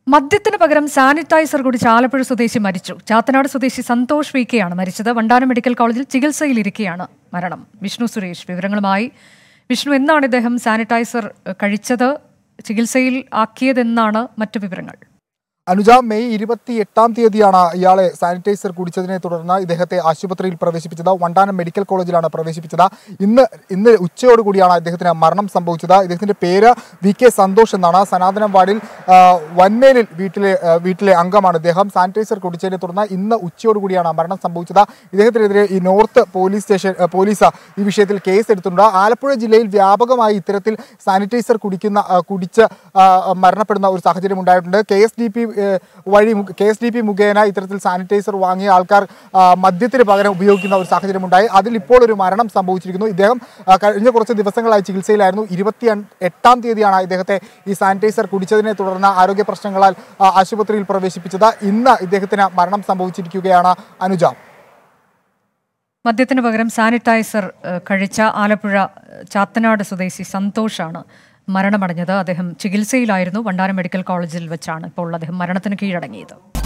മദ്യത്തിന് പകരം സാനിറ്റൈസർ കുടിച്ച് ആലപ്പുഴ സ്വദേശി മരിച്ചു ചാത്തനാട് സ്വദേശി സന്തോഷ് വി കെയാണ് മരിച്ചത് വണ്ടാനം മെഡിക്കൽ കോളേജിൽ ചികിത്സയിലിരിക്കെയാണ് മരണം വിഷ്ണു സുരേഷ് വിവരങ്ങളുമായി വിഷ്ണു എന്നാണ് ഇദ്ദേഹം സാനിറ്റൈസർ ഏഹ്, കഴിച്ചത് ചികിത്സയിൽ ആക്കിയതെന്നാണ് മറ്റു വിവരങ്ങൾ അനുജ മെയ് ഇരുപത്തി എട്ടാം തീയതിയാണ് ഇയാളെ സാനിറ്റൈസർ കുടിച്ചതിനെ തുടർന്ന് ഇദ്ദേഹത്തെ ആശുപത്രിയിൽ പ്രവേശിപ്പിച്ചത് വണ്ടാനം മെഡിക്കൽ കോളേജിലാണ് പ്രവേശിപ്പിച്ചത് ഇന്ന് ഇന്ന് ഉച്ചയോടുകൂടിയാണ് ഇദ്ദേഹത്തിന് മരണം സംഭവിച്ചത് ഇദ്ദേഹത്തിന്റെ പേര് വി കെ സന്തോഷ് എന്നാണ് സനാതനം വാർഡിൽ ആ, വൻമേലിൽ വീട്ടിലെ ആ, വീട്ടിലെ അംഗമാണ് ഇദ്ദേഹം സാനിറ്റൈസർ കുടിച്ചതിനെ തുടർന്ന് ഇന്ന് ഉച്ചയോടുകൂടിയാണ് മരണം സംഭവിച്ചത് ഇദ്ദേഹത്തിനെതിരെ ഈ നോർത്ത് പോലീസ് സ്റ്റേഷൻ ആ, പോലീസ് ഈ വിഷയത്തിൽ കേസ് എടുത്തിട്ടുണ്ട് ആലപ്പുഴ ജില്ലയിൽ വ്യാപകമായി ഇത്തരത്തിൽ സാനിറ്റൈസർ കുടിക്കുന്ന ആ, കുടിച്ച് ആ, മരണപ്പെടുന്ന ഒരു സാഹചര്യം ഉണ്ടായിട്ടുണ്ട് കെ എസ് ഡി പി വഴി കെ എസ് ഡി പി മുഖേന ഇത്തരത്തിൽ സാനിറ്റൈസർ വാങ്ങിയ ആൾക്കാർ ആ, മദ്യത്തിന് പകരം ഉപയോഗിക്കുന്ന ഒരു സാഹചര്യം ഉണ്ടായി അതിൽ ഇപ്പോൾ ഒരു മരണം സംഭവിച്ചിരിക്കുന്നു ഇദ്ദേഹം ആ, കഴിഞ്ഞ കുറച്ച് ദിവസങ്ങളായി ചികിത്സയിലായിരുന്നു ഇരുപത്തി എട്ടാം തീയതിയാണ് ഇദ്ദേഹത്തെ ഈ സാനിറ്റൈസർ കുടിച്ചതിനെ തുടർന്ന് ആരോഗ്യ പ്രശ്നങ്ങളാൽ ആ, ആശുപത്രിയിൽ പ്രവേശിപ്പിച്ചത് ഇന്ന് ഇദ്ദേഹത്തിന് മരണം സംഭവിച്ചിരിക്കുകയാണ് അനുജ മദ്യത്തിന് പകരം സാനിറ്റൈസർ ഏഹ്, കഴിച്ച ആലപ്പുഴ ഏഹ്, ചാത്തനാട് സ്വദേശി സന്തോഷാണ് മരണമടഞ്ഞത് അദ്ദേഹം ചികിത്സയിലായിരുന്നു വണ്ടാനം മെഡിക്കൽ കോളേജിൽ വെച്ചാണ് ഇപ്പോൾ അദ്ദേഹം മരണത്തിന് കീഴടങ്ങിയത്